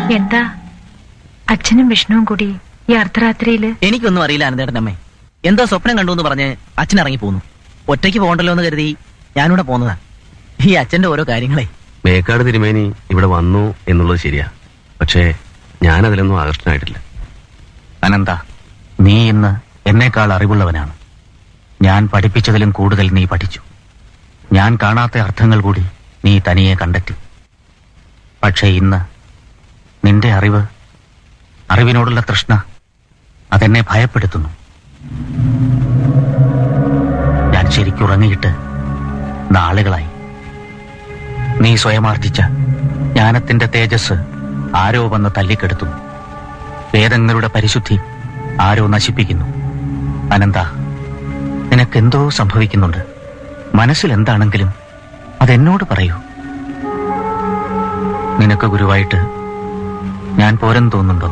എന്താ അച്ഛനും വിഷ്ണുവും കൂടി ഈ അർദ്ധരാത്രിയില് എനിക്കൊന്നും അറിയില്ല അനന്തേട്ടൻ അമ്മേ എന്തോ സ്വപ്നം കണ്ടു എന്ന് പറഞ്ഞ് അച്ഛൻ ഇറങ്ങി പോന്നു ഒറ്റയ്ക്ക് പോകണ്ടല്ലോ എന്ന് കരുതി ഞാനിവിടെ പോന്നതാ ഈ അച്ഛന്റെ ഓരോ കാര്യങ്ങളെ മേക്കാട് തിരുമേനി ഇവിടെ വന്നു എന്നുള്ളത് ശരിയാ പക്ഷേ ഞാനതിലൊന്നും ആകർഷ്ടനായിട്ടില്ല അനന്ത നീ ഇന്ന് എന്നേക്കാൾ അറിവുള്ളവനാണ് ഞാൻ പഠിപ്പിച്ചതിലും കൂടുതൽ നീ പഠിച്ചു ഞാൻ കാണാത്ത അർത്ഥങ്ങൾ കൂടി നീ തനിയെ കണ്ടെത്തി പക്ഷേ ഇന്ന് നിന്റെ അറിവ് അറിവിനോടുള്ള തൃഷ്ണ അതെന്നെ ഭയപ്പെടുത്തുന്നു ഞാൻ ശരിക്കുറങ്ങിയിട്ട് നാളുകളായി നീ സ്വയമാർജിച്ച ജ്ഞാനത്തിന്റെ തേജസ് ആരോ വന്ന് തല്ലിക്കെടുത്തുന്നു വേദങ്ങളുടെ പരിശുദ്ധി ആരോ നശിപ്പിക്കുന്നു അനന്ത നിനക്കെന്തോ സംഭവിക്കുന്നുണ്ട് മനസ്സിൽ എന്താണെങ്കിലും അതെന്നോട് പറയൂ നിനക്ക് ഗുരുവായിട്ട് ഞാൻ പോരെന്ന് തോന്നുന്നുണ്ടോ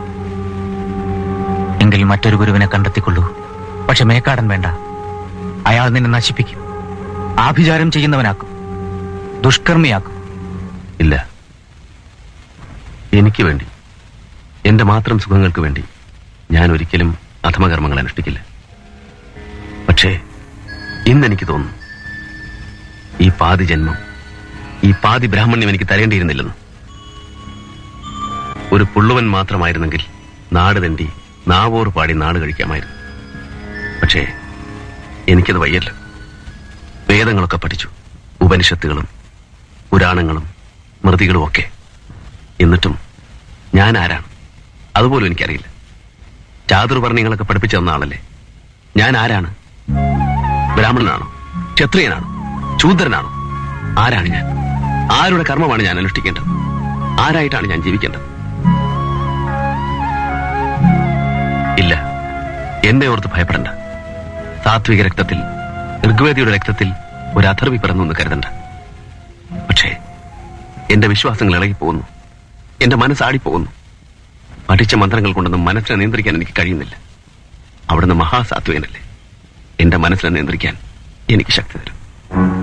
എങ്കിൽ മറ്റൊരു ഗുരുവിനെ കണ്ടെത്തിക്കൊള്ളൂ പക്ഷെ മേക്കാടൻ വേണ്ട അയാൾ നിന്നെ നശിപ്പിക്കും ആഭിചാരം ചെയ്യുന്നവനാക്കും ദുഷ്കർമ്മിയാക്കും ഇല്ല എനിക്ക് വേണ്ടി എന്റെ മാത്രം സുഖങ്ങൾക്ക് വേണ്ടി ഞാൻ ഒരിക്കലും അധമകർമ്മങ്ങൾ അനുഷ്ഠിക്കില്ല പക്ഷേ ഇന്നെനിക്ക് തോന്നുന്നു ഈ പാതി ജന്മം ഈ പാതി ബ്രാഹ്മണ്യം എനിക്ക് തരേണ്ടിയിരുന്നില്ലെന്ന് ഒരു പുള്ളുവൻ മാത്രമായിരുന്നെങ്കിൽ നാട് തെണ്ടി നാവോർ പാടി നാട് കഴിക്കാമായിരുന്നു പക്ഷേ എനിക്കത് വയ്യല്ലോ വേദങ്ങളൊക്കെ പഠിച്ചു ഉപനിഷത്തുകളും പുരാണങ്ങളും സ്മൃതികളും ഒക്കെ എന്നിട്ടും ഞാൻ ആരാണ് അതുപോലും എനിക്കറിയില്ല ചാതുർവർണ്ണയങ്ങളൊക്കെ പഠിപ്പിച്ചു തന്ന ആളല്ലേ ഞാൻ ആരാണ് ബ്രാഹ്മണനാണോ ക്ഷത്രിയനാണോ ശൂദ്രനാണോ ആരാണ് ഞാൻ ആരുടെ കർമ്മമാണ് ഞാൻ അനുഷ്ഠിക്കേണ്ടത് ആരായിട്ടാണ് ഞാൻ ജീവിക്കേണ്ടത് ഇല്ല എന്നെ ഓർത്ത് ഭയപ്പെടണ്ട സാത്വിക രക്തത്തിൽ ഋഗ്വേദിയുടെ രക്തത്തിൽ ഒരു അഥർവി പിറന്നു എന്ന് കരുതണ്ട പക്ഷേ എന്റെ വിശ്വാസങ്ങൾ ഇളകിപ്പോകുന്നു എന്റെ മനസ്സാടിപ്പോകുന്നു പഠിച്ച മന്ത്രങ്ങൾ കൊണ്ടൊന്നും മനസ്സിനെ നിയന്ത്രിക്കാൻ എനിക്ക് കഴിയുന്നില്ല അവിടുന്ന് മഹാസാത്വികനല്ലേ എന്റെ മനസ്സിനെ നിയന്ത്രിക്കാൻ എനിക്ക് ശക്തി തരും